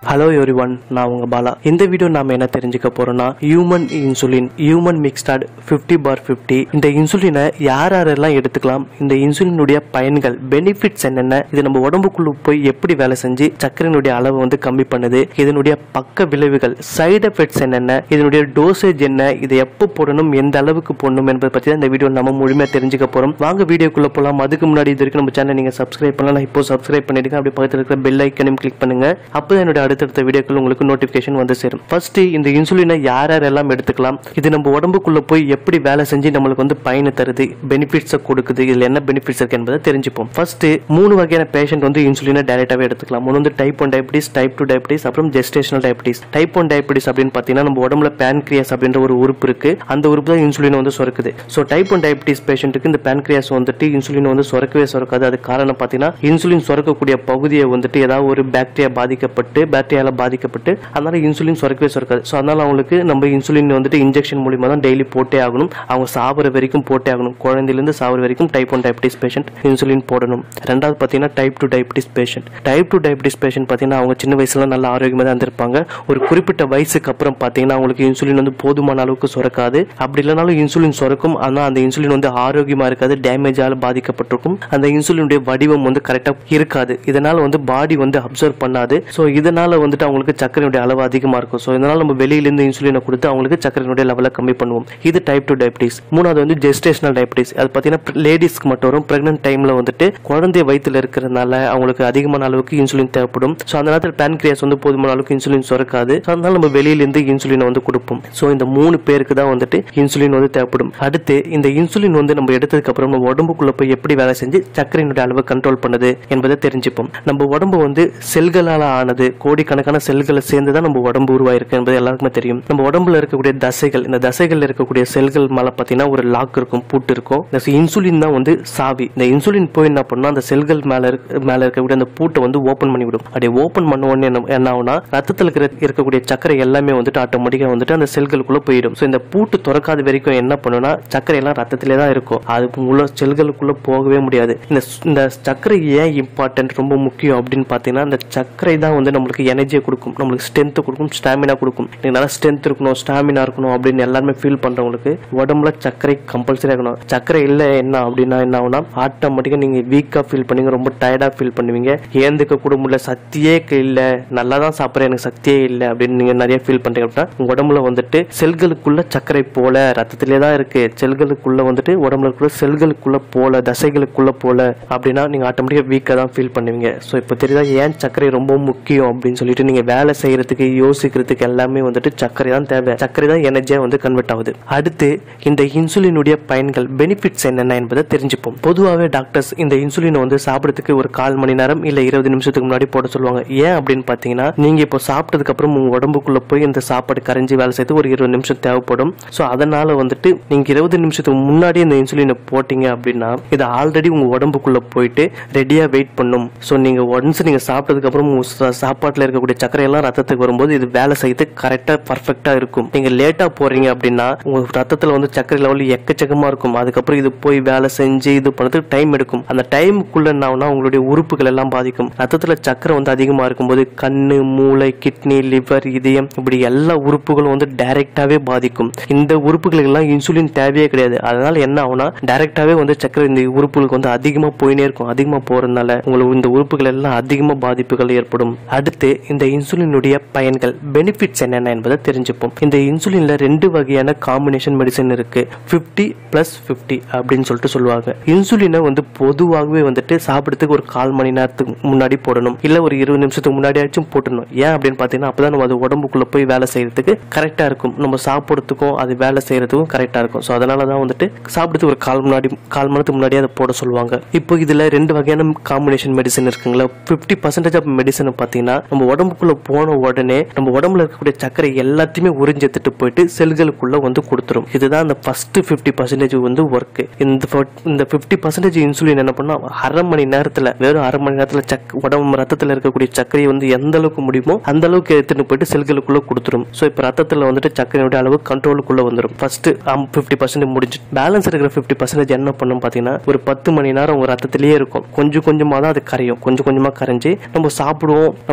hello every one நான் உங்க பாலா இந்த வீடியோ நாம என்ன தெரிஞ்சுக்க போறோம்னா ஹியூமன் இன்சுலின் ஹியூமன் மிக்ஸ்டாட் 50 பார் 50 இந்த இன்சுலினை யார் யாரெல்லாம் எடுத்துக்கலாம் இந்த இன்சுலினுடைய பயன்கள் பெனிஃபிட்ஸ் என்னென்ன இது நம்ம உடம்புக்குள்ள போய் எப்படி வேலை செஞ்சு சர்க்கரையினுடைய அளவை வந்து கம்மி பண்ணுது இதனுடைய பக்க விளைவுகள் சைடு எஃபெக்ட்ஸ் என்னென்ன இதனுடைய டோசேஜ் என்ன இதை எப்போ போடணும் எந்த அளவுக்கு போடணும் என்பதை பற்றி தான் இந்த வீடியோ நம்ம முழுமையாக தெரிஞ்சுக்க போறோம் வாங்க வீடியோக்குள்ள போலாம் அதுக்கு முன்னாடி இது வரைக்கும் நம்ம சேனல் நீங்க சப்ஸ்கிரைப் பண்ணலாம் இப்போ சப்ஸ்கிரைப் பண்ணிடுங்க அப்படி பக்கத்தில் இருக்கிற பெல் ஐக்கனையும் கிளிக் பண்ணுங்க அப்போ என்னுடைய அடுத்தடுத்த வீடியோக்கள் உங்களுக்கு நோட்டிஃபிகேஷன் வந்து சேரும் ஃபர்ஸ்ட் இந்த இன்சுலினை யார் யாரெல்லாம் எடுத்துக்கலாம் இது நம்ம உடம்புக்குள்ள போய் எப்படி வேலை செஞ்சு நம்மளுக்கு வந்து பயனை தருது பெனிஃபிட்ஸை கொடுக்குது இதுல என்ன பெனிஃபிட்ஸ் இருக்கு என்பதை தெரிஞ்சுப்போம் ஃபர்ஸ்ட் மூணு வகையான பேஷண்ட் வந்து இன்சுலினை டைரக்டாவே எடுத்துக்கலாம் ஒன்று வந்து type one diabetes type two diabetes அப்புறம் gestational diabetes type one diabetes அப்படின்னு பார்த்தீங்கன்னா நம்ம உடம்புல பேன்கிரியாஸ் அப்படின்ற ஒரு உறுப்பு இருக்கு அந்த உறுப்பு தான் இன்சுலின் வந்து சுரக்குது ஸோ டைப் ஒன் டயபிட்டிஸ் பேஷண்ட்டுக்கு இந்த பேன்கிரியாஸ் வந்துட்டு இன்சுலின் வந்து சுரக்கவே சுரக்காது அது காரணம் பார்த்தீங்கன்னா இன்சுலின் சுரக்கக்கூடிய பகுதியை வந்துட்டு ஏதாவது ஒரு பாக்டீரியா பாதிக்கப்பட்டு பாக்டீரியால பாதிக்கப்பட்டு அதனால இன்சுலின் சுரக்கவே சுரக்காது ஸோ அதனால அவங்களுக்கு நம்ம இன்சுலின் வந்துட்டு இன்ஜெக்ஷன் மூலியமா தான் டெய்லி போட்டே ஆகணும் அவங்க சாப்பிட்ற வரைக்கும் போட்டே ஆகணும் குழந்தையிலேருந்து சாப்பிட்ற வரைக்கும் type one diabetes patient insulin போடணும் ரெண்டாவது பார்த்தீங்கன்னா type two diabetes patient type two diabetes patient பார்த்தீங்கன்னா அவங்க சின்ன வயசுல நல்ல ஆரோக்கியமாக தான் இருந்திருப்பாங்க ஒரு குறிப்பிட்ட வயசுக்கு அப்புறம் பார்த்தீங்கன்னா அவங்களுக்கு இன்சுலின் வந்து போதுமான அளவுக்கு சுரக்காது அப்படி இல்லைனாலும் இன்சுலின் சுரக்கும் ஆனால் அந்த இன்சுலின் வந்து ஆரோக்கியமா இருக்காது டேமேஜால பாதிக்கப்பட்டிருக்கும் அந்த இன்சுலினுடைய வடிவம் வந்து கரெக்டாக இருக்காது இதனால வந்து பாடி வந்து அப்சர்வ் பண்ணாது ஸோ இதனால வந்துட்டு அவங்களுக்கு சர்க்கரையுடைய அளவு அதிகமாக இருக்கும் ஸோ இதனால நம்ம வெளியிலேருந்து இன்சுலினை கொடுத்து அவங்களுக்கு சர்க்கரையினுடைய லெவலை கம்மி பண்ணுவோம் இது டைப் டூ டயபிட்டிஸ் மூணாவது வந்து ஜெஸ்டேஷனல் டயபிட்டிஸ் அது பார்த்தீங்கன்னா லேடிஸ்க்கு மட்டும் வரும் பிரெக்னன்ட் டைம்ல வந்துட்டு குழந்தை வயிற்றுல இருக்கிறதுனால அவங்களுக்கு அதிகமான அளவுக்கு இன்சுலின் தேவைப்படும் ஸோ அந்த நேரத்தில் பேன்கிரியாஸ் வந்து போதுமான அளவுக்கு இன்சுலின் சுரக்காது ஸோ அதனால நம்ம வெளியிலேருந்து இன்சுலினை வந்து கொடுப்போம் ஸோ இந்த மூணு பேருக்கு தான் வந்துட்டு இன்சுலின் வந்து தேவைப்படும் அடுத்து இந்த இன்சுலின் வந்து நம்ம எடுத்ததுக்கு அப்புறம் நம்ம உடம்புக்குள்ள போய் எப்படி வேலை செஞ்சு சர்க்கரையினுடைய அளவை கண்ட்ரோல் பண்ணுது என்பதை தெரிஞ்சுப்போம் நம்ம உடம்பு வந்து செல்களால் ஆனது கோடிக்கணக்கான செல்களை சேர்ந்து தான் நம்ம உடம்பு உருவாயிருக்கு என்பது எல்லாருக்குமே தெரியும் நம்ம உடம்புல இருக்கக்கூடிய தசைகள் இந்த தசைகள்ல இருக்கக்கூடிய செல்கள் மேல பார்த்தீங்கன்னா ஒரு லாக் இருக்கும் பூட்டு இருக்கும் இந்த இன்சுலின் தான் வந்து சாவி இந்த இன்சுலின் போய் என்ன பண்ணா அந்த செல்கள் மேல இருக்க மேல இருக்கக்கூடிய அந்த பூட்டை வந்து ஓபன் பண்ணி விடும் அப்படியே ஓபன் பண்ண உடனே என்ன- என்ன ஆகும்னா ரத்தத்தில் இருக்கிற இருக்கக்கூடிய சர்க்கரை எல்லாமே வந்துட்டு ஆட்டோமேட்டிக்கா வந்துட்டு அந்த செல்களுக்குள்ள போயிடும் ஸோ இந்த பூட்டு திறக்காத வரைக்கும் என்ன பண்ணுன்னா சர்க்கரை எல்லாம் ரத்தத்திலே தான் இருக்கும் அது உள்ள செல்களுக்குள்ள போகவே முடியாது இந்த ஸ்- இந்த சர்க்கரை ஏன் இம்பார்ட்டன்ட் ரொம்ப முக்கியம் அப்படின்னு பார்த்தீங்கன்னா இந்த சர்க்கரை தான் வந்து நம்மளுக்கு எனர்ஜியை கொடுக்கும் நம்மளுக்கு ஸ்ட்ரென்த் கொடுக்கும் ஸ்டாமினா கொடுக்கும் எனக்கு நல்லா ஸ்ட்ரென்த் இருக்கணும் ஸ்டாமினா இருக்கணும் அப்படின்னு எல்லாருமே ஃபீல் பண்றவங்களுக்கு உடம்புல சர்க்கரை கம்பல்சரி இருக்கணும் சர்க்கரை இல்லை என்ன அப்படின்னா என்ன ஆகும்னா ஆட்டோமேட்டிக்காக நீங்க வீக்கா ஃபீல் பண்ணுவீங்க ரொம்ப டயர்டா ஃபீல் பண்ணுவீங்க ஏந்துக்க கூட முடியல சக்தியே இல்லை நல்லா தான் சாப்பிட்றேன் எனக்கு சக்தியே இல்லை அப்படின்னு நீங்க நிறைய ஃபீல் பண்றீங்க அப்படின்னா உங்க உடம்புல வந்துட்டு செல்களுக்குள்ள சர்க்கரை போல ரத்தத்திலே தான் இருக்கு செல்களுக்குள்ள வந்துட்டு உடம்புல இருக்கிற செல்களுக்குள்ள போல தசைகளுக்குள்ள போல அப்படின்னா நீங்க ஆட்டோமேட்டிக்கா வீக்கா தான் ஃபீல் பண்ணுவீங்க ஸோ இப்போ தெரியுதா ஏன் சர்க்கரை ரொம்ப முக்கியம் அப்படின்னு சொல்லிட்டு நீங்க வேலை செய்யறதுக்கு யோசிக்கிறதுக்கு எல்லாமே வந்துட்டு சர்க்கரை தான் தேவை சர்க்கரை தான் எனர்ஜியா வந்து கன்வெர்ட் ஆகுது அடுத்து இந்த இன்சுலினுடைய பயன்கள் பெனிஃபிட்ஸ் என்னென்ன என்பதை தெரிஞ்சுப்போம் பொதுவாகவே டாக்டர்ஸ் இந்த இன்சுலினை வந்து சாப்பிடறதுக்கு ஒரு கால் மணி நேரம் இல்ல இருபது நிமிஷத்துக்கு முன்னாடி போட சொல்லுவாங்க ஏன் அப்படின்னு பாத்தீங்கன்னா நீங்க இப்போ சாப்பிட்டதுக்கு அப்புறம் உங்க உடம்புக்குள்ள போய் இந்த சாப்பாடு கரைஞ்சி வேலை செய்து ஒரு இருபது நிமிஷம் தேவைப்படும் ஸோ அதனால வந்துட்டு நீங்க இருபது நிமிஷத்துக்கு முன்னாடி இந்த இன்சுலினை போட்டீங்க அப்படின்னா இது ஆல்ரெடி உங்க உடம்புக்குள்ள போயிட்டு ரெடியா வெயிட் பண்ணும் ஸோ நீங்க ஒன்ஸ் நீங்க சாப்பிட்டதுக்கு அப்புறம் உங்க சா- சாப்பாட்டுல இருக்கக்கூடிய சர்க்கரை எல்லாம் ரத்தத்துக்கு வரும்போது இது வேலை செய்து கரெக்டா பர்ஃபெக்டா இருக்கும் நீங்க லேட்டா போறீங்க அப்படின்னா உங்க ரத்தத்துல வந்து சர்க்கரை லெவல் எக்கச்சக்கமா இருக்கும் அதுக்கப்புறம் இது போய் வேலை செஞ்சு இது பண்ணுறதுக்கு டைம் எடுக்கும் அந்த டைமுக்குள்ள என்ன ஆகும்னா உங்களுடைய உறுப்புகள் எல்லாம் பாதிக்கும் ரத்தத்துல சர்க்கரை வந்து அதிகமா இருக்கும்போது கண்ணு மூளை கிட்னி லிவர் இதயம் இப்படி எல்லா உறுப்புகளும் வந்து டைரக்டாவே பாதிக்கும் இந்த உறுப்புகளுக்கு எல்லாம் இன்சுலின் தேவையே கிடையாது அதனால என்ன ஆகும்னா டைரக்டாவே வந்து சர்க்கரை இந்த உறுப்புகளுக்கு வந்து அதிகமா போயினே இருக்கும் அதிகமா போறதுனால உங்களுக்கு இந்த உறுப்புகள் எல்லாம் அதிகமா பாதிப்புகள் ஏற்படும் அடுத்து இந்த இன்சுலினுடைய பயன்கள் பெனிஃபிட்ஸ் என்னென்ன என்பதை தெரிஞ்சுப்போம் இந்த இன்சுலின்ல ரெண்டு வகையான காம்பினேஷன் மெடிசன் இருக்கு 50 பிளஸ் 50 அப்படின்னு சொல்லிட்டு சொல்லுவாங்க இன்சுலினை வந்து பொதுவாகவே வந்துட்டு சாப்பிடறதுக்கு ஒரு கால் மணி நேரத்துக்கு முன்னாடி போடணும் இல்ல ஒரு இருபது நிமிஷத்துக்கு முன்னாடியாச்சும் போட்டணும் ஏன் அப்படின்னு பார்த்தீங்கன்னா அப்பதான் நம்ம அது உடம்புக்குள்ள போய் வேலை செய்யறதுக்கு கரெக்டா இருக்கும் நம்ம சாப்பிட்றதுக்கும் அது வேலை செய்யறதுக்கும் கரெக்டா இருக்கும் ஸோ அதனால தான் வந்துட்டு சாப்பிடுறதுக்கு ஒரு கால் முன்னாடி கால் மணி நேரத்துக்கு முன்னாடி அதை போட சொல்லுவாங்க இப்போ இதுல ரெண்டு வகையான காம்பினேஷன் மெடிசன் இருக்குங்களா ஃபிஃப்டி பர்சன்டேஜ் ஆஃப் மெடிசன் பார்த்தீங்கன்னா நம்ம உடம்புக்குள்ள போன உடனே நம்ம உடம்புல இருக்கக்கூடிய சர்க்கரை எல்லாத்தையுமே உறிஞ்சி எடுத்துட்டு போயிட்டு செல்களுக்குள்ள வந்து கொடுத்துரும் இதுதான் அந்த ஃபர்ஸ்ட் ஃபிஃப்டி பர்சன்டேஜ் வந்து ஒர்க் இந்த fo- இந்த ஃபிஃப்டி பர்சன்டேஜ் இன்சுலின் என்ன பண்ணா அரை மணி நேரத்துல வெறும் அரை மணி நேரத்துல சக் உடம்பு ரத்தத்துல இருக்கக்கூடிய சர்க்கரையை வந்து எந்த அளவுக்கு முடியுமோ அந்த அளவுக்கு எடுத்துட்டு போயிட்டு செல்களுக்குள்ள கொடுத்துரும் ஸோ இப்போ ரத்தத்துல வந்துட்டு சர்க்கரையோட அளவு கண்ட்ரோலுக்குள்ள வந்துடும் ஃபர்ஸ்ட் ஃபிஃப்டி பர்சன்ட் முடிஞ்சு பேலன்ஸ் இருக்கிற ஃபிஃப்டி பர்சன்டேஜ் என்ன பண்ணும் பார்த்தீங்கன்னா ஒரு பத்து மணி நேரம் உங்க ரத்தத்திலேயே இருக்கும் கொஞ்சம் கொஞ்சமாக தான் அது கரையும் கொஞ்சம் கொஞ்சமாக கரைஞ்சு நம்ம சாப்பிடுவோம் நம்ம ஏதாவது நொறுக்கு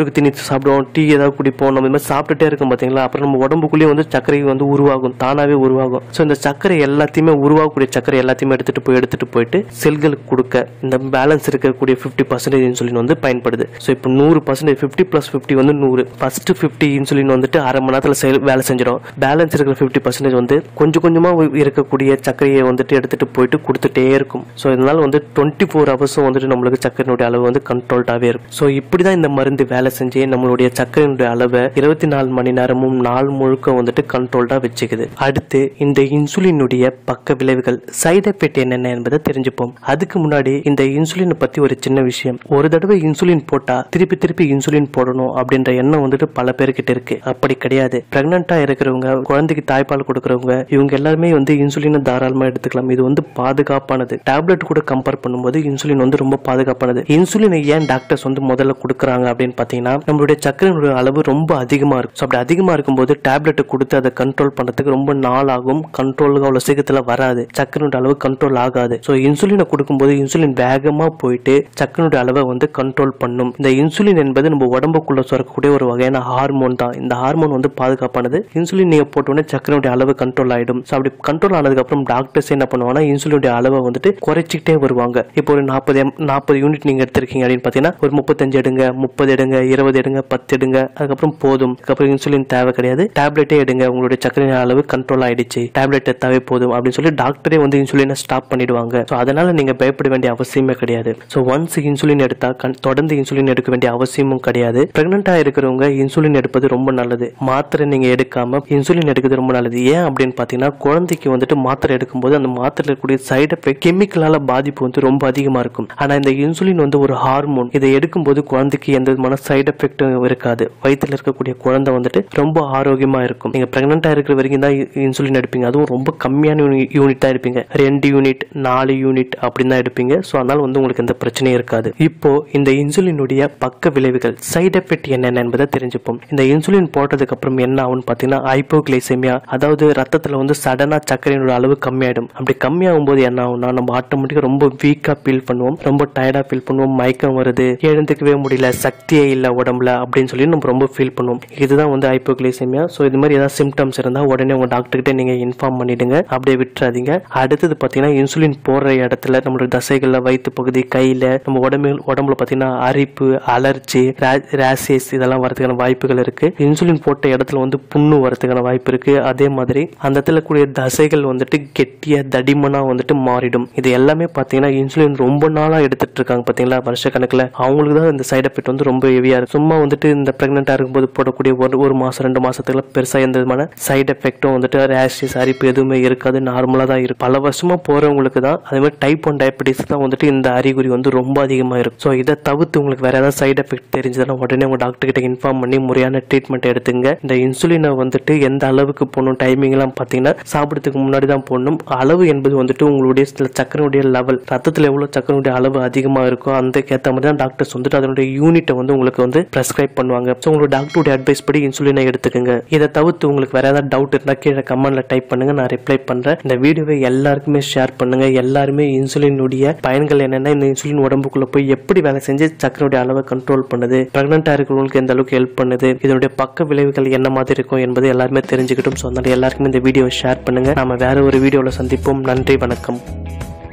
குறுக்கு தண்ணி சாப்பிடுவோம் டீ ஏதாவது குடிப்போம் நம்ம இந்த மாதிரி சாப்பிட்டுட்டே இருக்கும் பார்த்தீங்களா அப்புறம் நம்ம உடம்புக்குள்ளேயே வந்து சர்க்கரை வந்து உருவாகும் தானாகவே உருவாகும் ஸோ இந்த சர்க்கரை எல்லாத்தையுமே உருவாகக்கூடிய சர்க்கரை எல்லாத்தையுமே எடுத்துட்டு போய் எடுத்துட்டு போயிட்டு செல்களுக்கு கொடுக்க இந்த பேலன்ஸ் இருக்கக்கூடிய ஃபிஃப்டி பர்சன்டேஜ் இன்சுலின் வந்து பயன்படுது ஸோ இப்போ நூறு பர்சன்டேஜ் ஃபிஃப்டி ப்ளஸ் ஃபிஃப்டி வந்து நூறு ஃபர்ஸ்ட் ஃபிஃப்டி இன்சுலின் வந்துட்டு அரை மணி நேரத்தில் செயல் வேலை செஞ்சிடும் பேலன்ஸ் இருக்கிற ஃபிஃப்டி பர்சன்டேஜ் வந்து கொஞ்சம் கொஞ்சமாக இருக்கக்கூடிய சர்க்கரையை வந்துட்டு எடுத்துட்டு போயிட்டு கொடுத்துட்டே இருக்கும் ஸோ இதனால வந்து டுவெண்ட்டி ஃபோர் ஹவர்ஸும் வந்துட்டு நம்மளுக்கு சர்க்கரையினுடைய அளவு வந்து கண்ட்ரோல்டாகவே இருக்கும் ஸோ இப்படி தான் இந்த மருந்து வேலை செஞ்சு நம்மளுடைய சர்க்கரையினுடைய அளவை இருபத்தி நாலு மணி நேரமும் நாள் முழுக்க வந்துட்டு கண்ட்ரோல்டாக வச்சுக்குது அடுத்து இந்த இன்சுலினுடைய பக்க விளைவுகள் சைடு எஃபெக்ட் என்னென்ன என்பதை தெரிஞ்சுப்போம் அதுக்கு முன்னாடி இந்த இன்சுலினை பத்தி ஒரு சின்ன விஷயம் ஒரு தடவை இன்சுலின் போட்டா திருப்பி திருப்பி இன்சுலின் போடணும் அப்படின்ற எண்ணம் வந்துட்டு பல பேர்கிட்ட இருக்கு அப்படி கிடையாது பிரெக்னண்டா இருக்கிறவங்க குழந்தைக்கு தாய்ப்பால் கொடுக்கறவங்க இவங்க எல்லாருமே வந்து இன்சுலினை தாராளமா எடுத்துக்கலாம் இது வந்து பாதுகாப்பானது டேப்லெட் கூட கம்பேர் பண்ணும்போது இன்சுலின் வந்து ரொம்ப பாதுகாப்பானது இன்சுலினை ஏன் டாக்டர்ஸ் வந்து முதல்ல கொடுக்குறாங்க அப்படின்னு பார்த்தீங்கன்னா நம்மளுடைய சர்க்கரையினுடைய அளவு ரொம்ப அதிகமாக இருக்கும் ஸோ அப்படி அதிகமாக இருக்கும்போது டேப்லெட்டை கொடுத்து அதை கண்ட்ரோல் பண்ணுறதுக்கு ரொம்ப நாள் ஆகும் கண்ட்ரோலுக்கு அவ்வளோ சீக்கிரத்தில் வராது சர்க்கரையோட அளவு கண்ட்ரோல் ஆகாது ஸோ இன்சுலினை கொடுக்கும்போது இன்சுலின் வேகமாக போயிட்டு சர்க்கரையோட அளவை வந்து கண்ட்ரோல் பண்ணும் இந்த இன்சுலின் என்பது நம்ம உடம்புக்குள்ள சுரக்கக்கூடிய ஒரு வகையான ஹார்மோன் தான் இந்த ஹார்மோன் வந்து பாதுகாப்பானது இன்சுலின் நீங்கள் போட்டோன்னே சர்க்கரையோட அளவு கண்ட்ரோல் ஆகிடும் ஸோ அப்படி கண்ட்ரோல் ஆனதுக்கப்புறம் டாக்டர்ஸ் என்ன பண்ணுவாங்கன்னா இன்சுலினுடைய அளவை வந்துட்டு குறைச்சிக்கிட்டே வருவாங்க இப்போ ஒரு நாற்பது நாற்பது யூனிட் நீங்கள் எடுத்திருக்கீங்க அப்படின்னு பார்த்தீங்கன்னா ஒரு முப்பத்தஞ்சு எடுங்க முப்பது எடுங்க இருபது எடுங்க பத்து எடுங்க அதுக்கப்புறம் போதும் அதுக்கப்புறம் இன்சுலின் தேவை கிடையாது டேப்லெட்டே எடுங்க உங்களுடைய சர்க்கரை அளவு கண்ட்ரோல் ஆயிடுச்சு டேப்லெட் எடுத்தாவே போதும் அப்படின்னு சொல்லி டாக்டரே வந்து இன்சுலினை ஸ்டாப் பண்ணிடுவாங்க ஸோ அதனால நீங்க பயப்பட வேண்டிய அவசியமே கிடையாது ஸோ ஒன்ஸ் இன்சுலின் எடுத்தா கண்- தொடர்ந்து இன்சுலின் எடுக்க வேண்டிய அவசியமும் கிடையாது பிரெக்னெண்டா இருக்கிறவங்க இன்சுலின் எடுப்பது ரொம்ப நல்லது மாத்திரை நீங்க எடுக்காம இன்சுலின் எடுக்கிறது ரொம்ப நல்லது ஏன் அப்படின்னு பாத்தீங்கன்னா குழந்தைக்கு வந்துட்டு மாத்திரை எடுக்கும்போது அந்த மாத்திரையில் இருக்கக்கூடிய சைடு எஃபெக்ட் கெமிக்கலால பாதிப்பு வந்து ரொம்ப அதிகமா இருக்கும் ஆனா இந்த இன்சுலின் வந்து ஒரு ஹார்மோன் இதை எடுக்கும்போது குழந்தைக்கு எந்த விதமான சைடு எஃபெக்டும் இருக்காது வயித்துல இருக்கக்கூடிய குழந்தை வந்துட்டு ரொம்ப ஆரோக்கியமா இருக்கும் நீங்க பிரெக்னெண்டா இருக்கிற வரைக்கும் தான் இ- இன்சுலின் எடுப்பீங்க அதுவும் ரொம்ப கம்மியான யூனி- யூனிட் தான் எடுப்பீங்க ரெண்டு யூனிட் நாலு யூனிட் அப்படின்னு தான் எடுப்பீங்க ஸோ அதனால வந்து உங்களுக்கு எந்த பிரச்சனையும் இருக்காது இப்போ இந்த இன்சுலினுடைய பக்க விளைவுகள் சைடு எஃபெக்ட் என்னென்ன என்பதை தெரிஞ்சுப்போம் இந்த இன்சுலின் போட்டதுக்கு அப்புறம் என்ன ஆகும்னு பார்த்தீங்கன்னா ஹைப்போகிளைசெமியா அதாவது ரத்தத்துல வந்து சடனா சர்க்கரையோட அளவு கம்மியாயிடும் அப்படி கம்மியாகும் போது என்ன ஆகும்னா நம்ம ஆட்டோமேட்டிக்கா ரொம்ப வீக்கா ஃபீல் பண்ணுவோம் ரொம்ப டயர்டா ஃபீல் பண்ணுவோம் மயக்கம் வருது எழுந்துக்கவே முடியல சக்தியே இல்ல உடம்புல அப்படின்னு சொல்லி நம்ம ரொம்ப ஃபீல் பண்ணுவோம் இதுதான் வந்து ஹைப்போகிளைசெமியா ஸோ இது மாதிரி ஏதாவது சிம்டம்ஸ் இருந்தா உடனே உங்க டாக்டர் கிட்ட நீங்க இன்ஃபார்ம் பண்ணிடுங்க அப்படியே விட்டுறாதீங்க அடுத்தது பாத்தீங்கன்னா இன்சுலின் போடுற இடத்துல நம்மளோட தசைகள்ல வயிற்று பகுதி கையில நம்ம உடம்பு உடம்புல பாத்தீங்கன்னா அரிப்பு அலர்ஜி ரேசஸ் இதெல்லாம் வரதுக்கான வாய்ப்புகள் இருக்கு இன்சுலின் போட்ட இடத்துல வந்து புண்ணு வரதுக்கான வாய்ப்பு இருக்கு அதே மாதிரி அந்த இடத்துல கூடிய தசைகள் வந்துட்டு கெட்டிய தடிமனா வந்துட்டு மாறிடும் இது எல்லாமே பாத்தீங்கன்னா இன்சுலின் ரொம்ப நாளா எடுத்துட்டு இருக்காங்க பாத்தீங்களா வருஷ கணக்குல அவங்களுக்கு தான் இந்த சைடு எஃபெக்ட் வந்து ரொம்ப ஹெவியா இருக்கு சும்மா வந்துட்டு இந்த பிரெக்னெண்டா இருக்கும்போது போடக்கூடிய ஒரு ஒரு மாசம் ரெண்டு மாசத்துல பெருசா எந்த விதமான சைடு எஃபெக்ட்டும் வந்துட்டு ரேஷஸ் அரிப்பு எதுவுமே இருக்காது நார்மலா தான் இருக்கும் பல வருஷமா போறவங்களுக்கு தான் அதே மாதிரி டைப் ஒன் டயபெட்டிஸ் தான் வந்துட்டு இந்த அறிகுறி வந்து ரொம்ப அதிகமா இருக்கும் ஸோ இதை தவிர்த்து உங்களுக்கு வேற ஏதாவது சைடு எஃபெக்ட் தெரிஞ்சதுன்னா உடனே உங்க டாக்டர் கிட்ட இன்ஃபார்ம் பண்ணி முறையான ட்ரீட்மெண்ட் எடுத்துங்க இந்த இன்சுலினை வந்துட்டு எந்த அளவுக்கு போடணும் டைமிங் எல்லாம் பார்த்தீங்கன்னா சாப்பிட்றதுக்கு முன்னாடி தான் போடணும் அளவு என்பது வந்துட்டு உங்களுடைய சில சக்கரனுடைய லெவல் ரத்தத்தில் எவ்வளோ சக்கரனுடைய அளவு அதிகமாக இருக்கோ அதுக்கேற்ற மாதிரி தான் டாக்டர்ஸ் வந்துட்டு அதனுடைய யூனிட்டை வந்து உங்களுக்கு வந்து ப்ரெஸ்கிரைப் பண்ணுவாங்க ஸோ உங்களோட டாக்டருடைய அட்வைஸ் படி இன்சுலினை எடுத்துக்கோங்க இதை தவிர்த்து உங்களுக்கு வேற ஏதாவது டவுட் இருந்தால் கீழே கமெண்ட்ல டைப் பண்ணுங்க நான் ரிப்ளை பண்றேன் இந்த வீடியோவை எல்லாருக்குமே ஷேர் பண்ணுங்க எல்லாருமே இன்சுலினுடைய பயன்கள் என்னென்ன இந்த இன்சுலின் உடம்புக்குள்ள போய் எப்படி வேலை செஞ்சு சக்கரனுடைய அளவை கண்ட்ரோல் பண்ணுது பிரெக்னெண்டா இருக்கிறவங்களுக்கு எந்த அளவுக்கு ஹெல்ப் பண்ணுது இதனுடைய பக்க விளைவுகள் என்ன மாதிரி இருக்கும் என்பது எல்லாருமே தெரிஞ்சுக்கிட்டும் ஸோ அதனால எல்லாருக்குமே இந்த வீடியோவை ஷேர் பண்ணுங்க நாம வேற ஒரு வீடியோவில் சந்திப்போம் நன்றி வணக்கம்